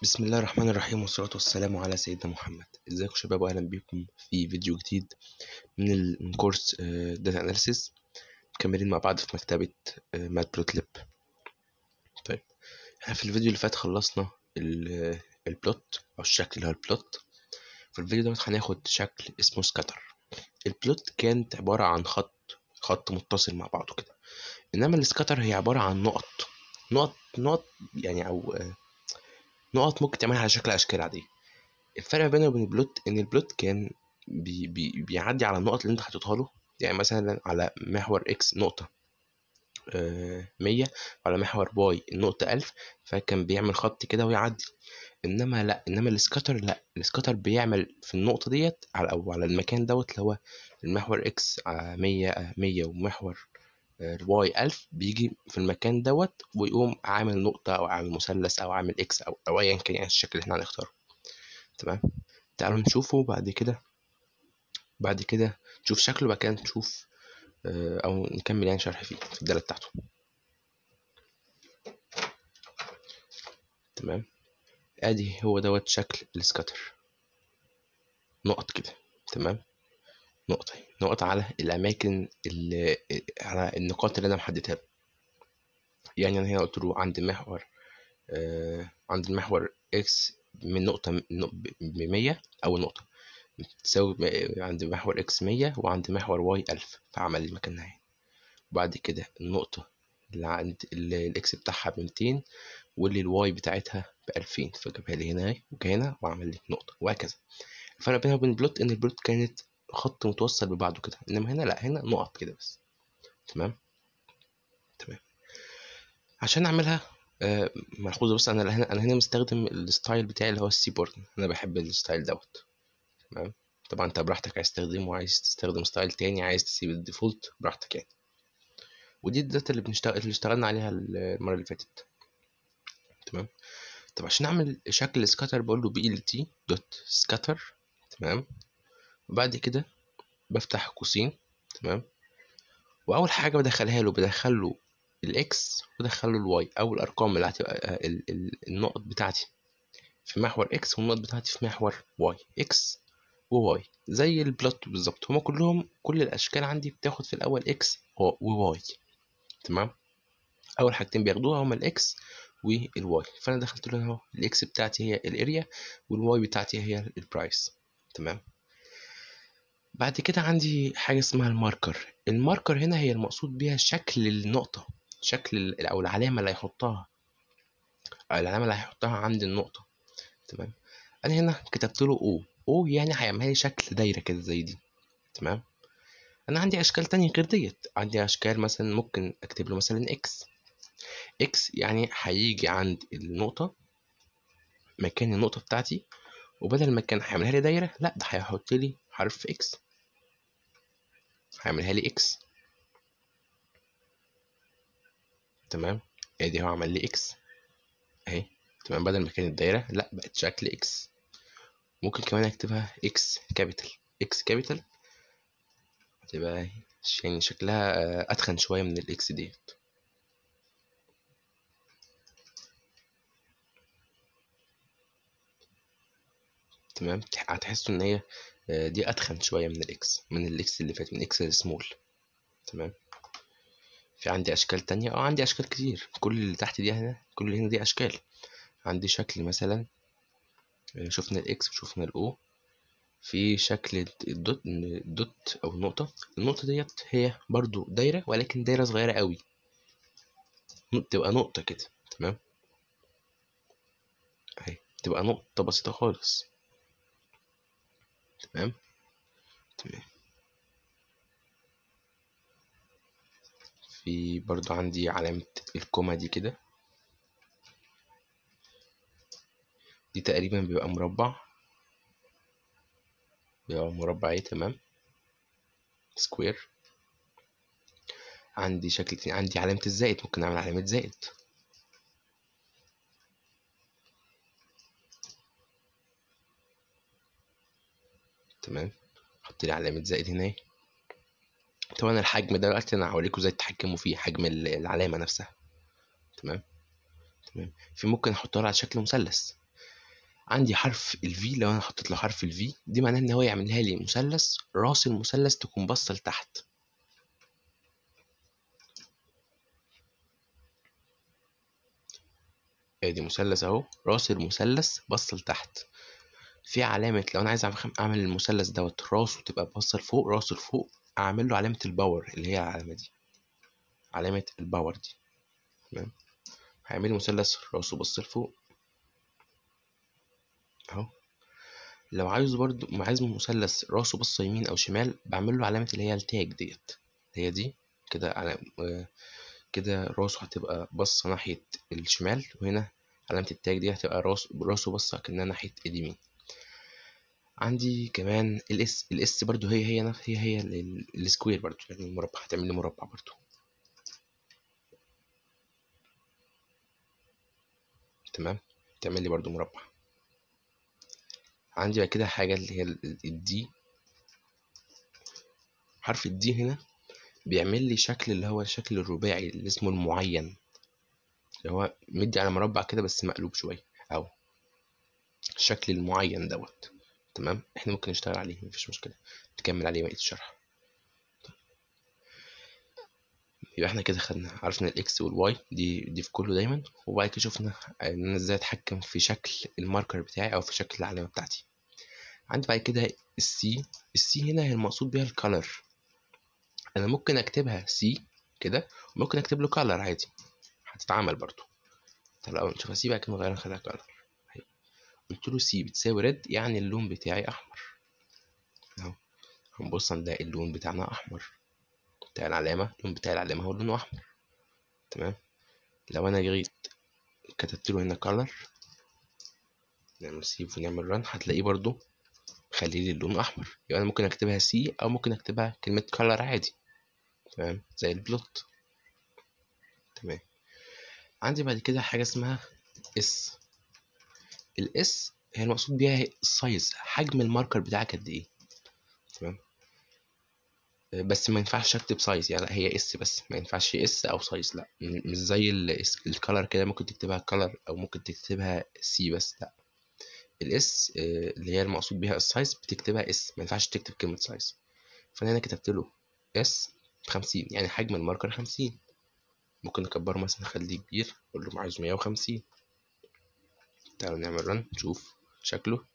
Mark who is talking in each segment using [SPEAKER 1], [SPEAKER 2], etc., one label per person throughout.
[SPEAKER 1] بسم الله الرحمن الرحيم والصلاة والسلام على سيدنا محمد ازيكم يا شباب واهلا بيكم في فيديو جديد من ال- من كورس داتا اناليسيس مكملين مع بعض في مكتبة ماتبروتليب طيب احنا في الفيديو اللي فات خلصنا ال- البلوت او الشكل اللي هو البلوت في الفيديو دوت هناخد شكل اسمه سكاتر البلوت كانت عبارة عن خط خط متصل مع بعضه كده انما السكاتر هي عبارة عن نقط نقط نقط يعني او آه، نقط ممكن تعملها على شكل اشكال عاديه الفرق ما بينه وبين البلوت ان البلوت كان بي بي بيعدي على النقط اللي انت حاططها له يعني مثلا على محور اكس نقطة آه، مية وعلى محور واي النقطة ألف فكان بيعمل خط كده ويعدي انما لا انما السكاتر لا السكاتر بيعمل في النقطة ديت على او على المكان دوت اللي هو المحور اكس على مية آه، مية ومحور الواي ألف بيجي في المكان دوت ويقوم عامل نقطة أو عامل مثلث أو عامل إكس أو أو أيا كان يعني الشكل اللي احنا هنختاره تمام تعالوا نشوفه بعد كده بعد كده نشوف شكله بعد كده نشوف آه، أو نكمل يعني شرح فيه في الدالة بتاعته تمام ادي هو دوت شكل السكاتر نقط كده تمام نقطة نقط على الأماكن اللي على النقاط اللي أنا محددها له يعني أنا هنا قلت له عند محور آه عند المحور إكس من نقطة بمية أول نقطة تساوي م- عند محور إكس مية وعند محور واي ألف فعمل لي مكان نهاية وبعد كده النقطة اللي عند اللي الإكس بتاعها بميتين واللي الواي بتاعتها بألفين فجابها لي هنا وهنا وعمل لي نقطة وهكذا الفرق بينها وبين البلوت إن البلوت كانت خط متوصل ببعضه كده إنما هنا لأ هنا نقط كده بس تمام تمام عشان أعملها آه ملحوظة بس أنا هنا أنا هنا مستخدم الستايل بتاعي اللي هو السي بورد أنا بحب الستايل دوت تمام طبعا أنت براحتك عايز تستخدمه عايز تستخدم ستايل تاني عايز تسيب الديفولت براحتك يعني ودي الداتا اللي بنشتغل اللي اشتغلنا عليها المرة اللي فاتت تمام طب عشان اعمل شكل سكاتر بقول له بي ال تي دوت سكاتر تمام وبعد كده بفتح قوسين تمام واول حاجه بدخلها له بدخل له الاكس وبدخل له الواي او الارقام اللي هتبقى آه، ال- ال- النقط بتاعتي في محور اكس والنقط بتاعتي في محور واي اكس وواي زي البلوت بالظبط هما كلهم كل الاشكال عندي بتاخد في الاول اكس وواي تمام اول حاجتين بياخدوها هما الاكس والواي فانا دخلت له اهو الاكس بتاعتي هي الاريا والواي بتاعتي هي البرايس تمام بعد كده عندي حاجه اسمها الماركر الماركر هنا هي المقصود بيها شكل النقطه شكل ال- او العلامه اللي هيحطها أو العلامه اللي هيحطها عند النقطه تمام انا هنا كتبت له او او يعني هيعمل لي شكل دايره كده زي دي تمام انا عندي اشكال تانية غير ديت عندي اشكال مثلا ممكن اكتب له مثلا اكس اكس يعني هيجي عند النقطه مكان النقطه بتاعتي وبدل ما كان هيعملها لي دايره لا ده هيحط لي حرف اكس هيعملها لي اكس تمام ادي هو عمل لي اكس اهي تمام بدل ما كانت دايره لا بقت شكل اكس ممكن كمان اكتبها اكس كابيتال اكس كابيتال هتبقى يعني شكلها آه، اتخن شويه من الاكس ديت تمام تح- هتحسوا ان هي آه، دي اتخن شويه من الاكس من الاكس اللي فات من اكس السمول تمام في عندي اشكال تانية اه عندي اشكال كتير كل اللي تحت دي هنا كل اللي هنا دي اشكال عندي شكل مثلا آه، شفنا الاكس وشفنا الاو في شكل الدوت الدوت او النقطة النقطة ديت هي برضو دايرة ولكن دايرة صغيرة قوي تبقى نقطة كده تمام اهي تبقى نقطة بسيطة خالص تمام تمام في برضو عندي علامة الكوما دي كده دي تقريبا بيبقى مربع بيبقى مربع ايه تمام سكوير عندي شكل تاني عندي علامة الزائد ممكن اعمل علامة زائد تمام احط لي علامة زائد هنا اهي. طبعا الحجم ده دلوقتي انا هوريكم ازاي تتحكموا فيه حجم ال- العلامة نفسها تمام تمام في ممكن احطها له على شكل مثلث عندي حرف ال V لو انا حطيت له حرف ال V دي معناه ان هو يعملها لي مثلث راس المثلث تكون باصه لتحت ادي مثلث اهو راس المثلث باصه لتحت في علامة لو أنا عايز أعمل المثلث دوت راسه تبقى باصة لفوق راسه لفوق أعمل له علامة الباور اللي هي العلامة دي علامة الباور دي تمام هيعمل لي مثلث راسه باصة لفوق أهو لو عايزه برضو عايز مثلث راسه باصة يمين أو شمال بعمل له علامة اللي هي التاج ديت هي دي كده على كده راسه هتبقى باصة ناحية الشمال وهنا علامة التاج دي هتبقى راس راسه باصة كأنها ناحية اليمين عندي كمان الاس الاس برضو هي هي هي هي السكوير برضو يعني المربع هتعمل لي مربع برضو تمام تعمل لي برضو مربع عندي بعد كده حاجة اللي هي الدي حرف الدي هنا بيعمل لي شكل اللي هو الشكل الرباعي اللي اسمه المعين اللي هو مدي على مربع كده بس مقلوب شوية أو الشكل المعين دوت تمام احنا ممكن نشتغل عليه مفيش مشكلة نكمل عليه بقية الشرح يبقى احنا كده خدنا عرفنا الاكس والواي دي دي في كله دايما وبعد كده شفنا ان انا ازاي اتحكم في شكل الماركر بتاعي او في شكل العلامة بتاعتي عندي بعد كده السي السي هنا هي المقصود بيها الكالر انا ممكن اكتبها سي كده وممكن اكتب له كالر عادي هتتعمل برضو طب الاول نشوفها سي بعد كده نغيرها نخليها كالر قلت له سي بتساوي ريد يعني اللون بتاعي احمر اهو هنبص نلاقي اللون بتاعنا احمر بتاع العلامة اللون بتاع العلامة هو لونه احمر تمام لو انا جيت كتبت له هنا color نعمل سيف ونعمل رن هتلاقيه برضو خلي لي اللون احمر يبقى انا ممكن اكتبها سي او ممكن اكتبها كلمة color عادي تمام زي البلوت تمام عندي بعد كده حاجة اسمها اس الاس هي المقصود بيها السايز حجم الماركر بتاعك قد ايه تمام بس ما ينفعش اكتب سايز يعني لا هي اس بس ما ينفعش اس او سايز لا مش زي الكالر كده ممكن تكتبها كالر او ممكن تكتبها سي بس لا الاس اللي هي المقصود بيها السايز بتكتبها اس ما ينفعش تكتب كلمة سايز فانا هنا كتبت له اس خمسين يعني حجم الماركر خمسين ممكن نكبره مثلا نخليه كبير اقول له عايزه مية وخمسين تعالوا نعمل رن نشوف شكله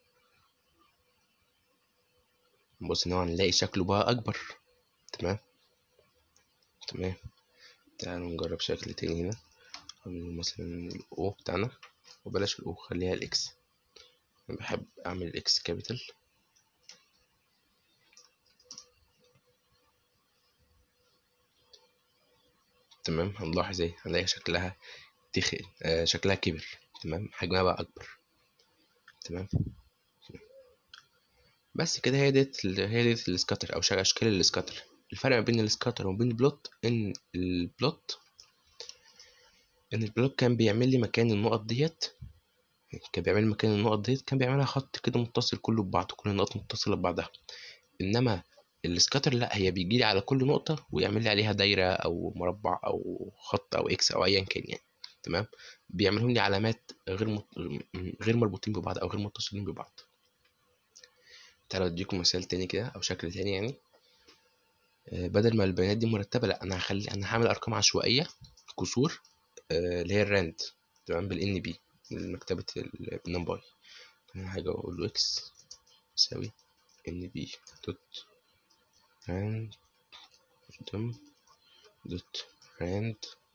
[SPEAKER 1] نبص ان هو هنلاقي شكله بقى اكبر تمام تمام تعالوا نجرب شكل تاني هنا مثلا الاو بتاعنا وبلاش الاو خليها الاكس انا بحب اعمل الاكس كابيتال تمام هنلاحظ ايه هنلاقي شكلها تخن آه شكلها كبر تمام حجمها بقى اكبر تمام بس كده هي ديت هي ديت السكاتر او اشكال السكاتر الفرق ما بين السكاتر وما بين البلوت ان البلوت ان البلوت كان بيعمل لي مكان النقط ديت كان بيعمل لي مكان النقط ديت كان بيعملها خط كده متصل كله ببعض كل النقط متصلة ببعضها انما السكاتر لا هي بيجي لي على كل نقطة ويعمل لي عليها دايرة او مربع او خط او اكس او ايا كان يعني تمام بيعملهم لي علامات غير مت... غير مربوطين ببعض او غير متصلين ببعض تعالوا اديكم مثال تاني كده او شكل تاني يعني بدل ما البيانات دي مرتبة لا انا هخلي انا هعمل ارقام عشوائية كسور اللي هي الراند تمام بالان بي من مكتبة النمباي انا هاجي اقول له اكس يساوي ان بي دوت راند دوت راند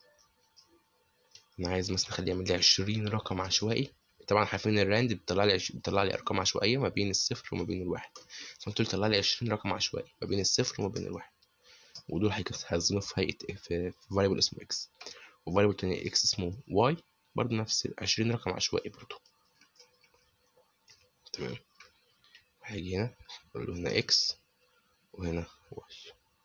[SPEAKER 1] انا عايز مثلا اخليه يعمل لي عشرين رقم عشوائي طبعا عارفين الراند بيطلع لي عش... بيطلع لي ارقام عشوائيه ما بين الصفر وما بين الواحد فقلت له طلع لي عشرين رقم عشوائي ما بين الصفر وما بين الواحد ودول هيخزنوا في هيئه في فاريبل اسمه اكس وفاريبل تاني اكس اسمه واي برضه نفس عشرين رقم عشوائي برضه تمام هاجي هنا اقول له هنا اكس وهنا واي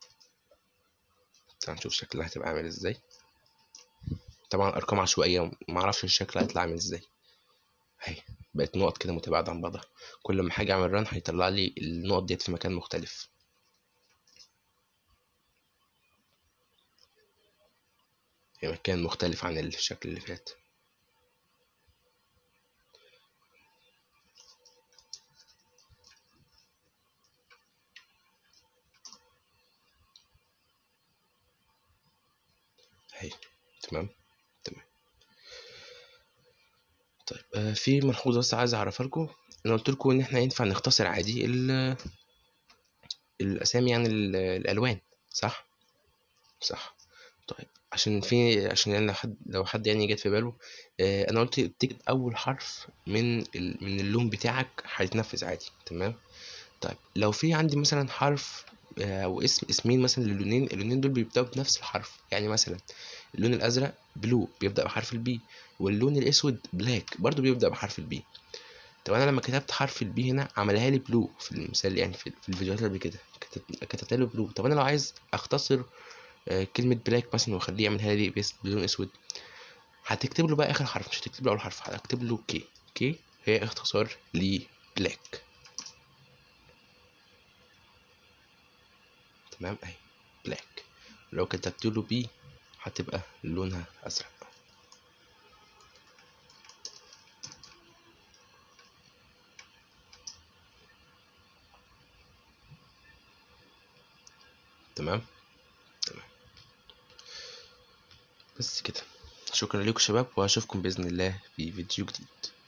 [SPEAKER 1] تعال نشوف شكلها هتبقى عامل ازاي طبعا ارقام عشوائيه معرفش الشكل هيطلع عامل ازاي اهي بقت نقط كده متباعده عن بعضها كل ما حاجه اعمل ران هيطلع لي النقط ديت في مكان مختلف في مكان مختلف عن الشكل اللي فات تمام تمام طيب آه في ملحوظة بس عايز أعرفها لكم أنا قلت لكم إن إحنا ينفع نختصر عادي ال الأسامي يعني ال- الألوان صح؟ صح طيب عشان في عشان يعني لو حد لو حد يعني جت في باله آه أنا قلت تكتب أول حرف من ال... من اللون بتاعك هيتنفذ عادي تمام طيب لو في عندي مثلا حرف آه، او اسم اسمين مثلا للونين اللونين دول بيبداوا بنفس الحرف يعني مثلا اللون الازرق بلو بيبدا بحرف البي واللون الاسود بلاك برضو بيبدا بحرف البي طب انا لما كتبت حرف البي هنا عملها لي بلو في المثال يعني في, في الفيديوهات اللي قبل كده كتبت كتبت له بلو طب انا لو عايز اختصر آه، كلمه بلاك مثلا واخليه يعملها لي بس بلون اسود هتكتب له بقى اخر حرف مش هتكتب له اول حرف هتكتب له كي كي هي اختصار لبلاك تمام اهي بلاك لو كتبت له بي هتبقى لونها ازرق تمام تمام بس كده شكرا لكم شباب واشوفكم باذن الله في فيديو جديد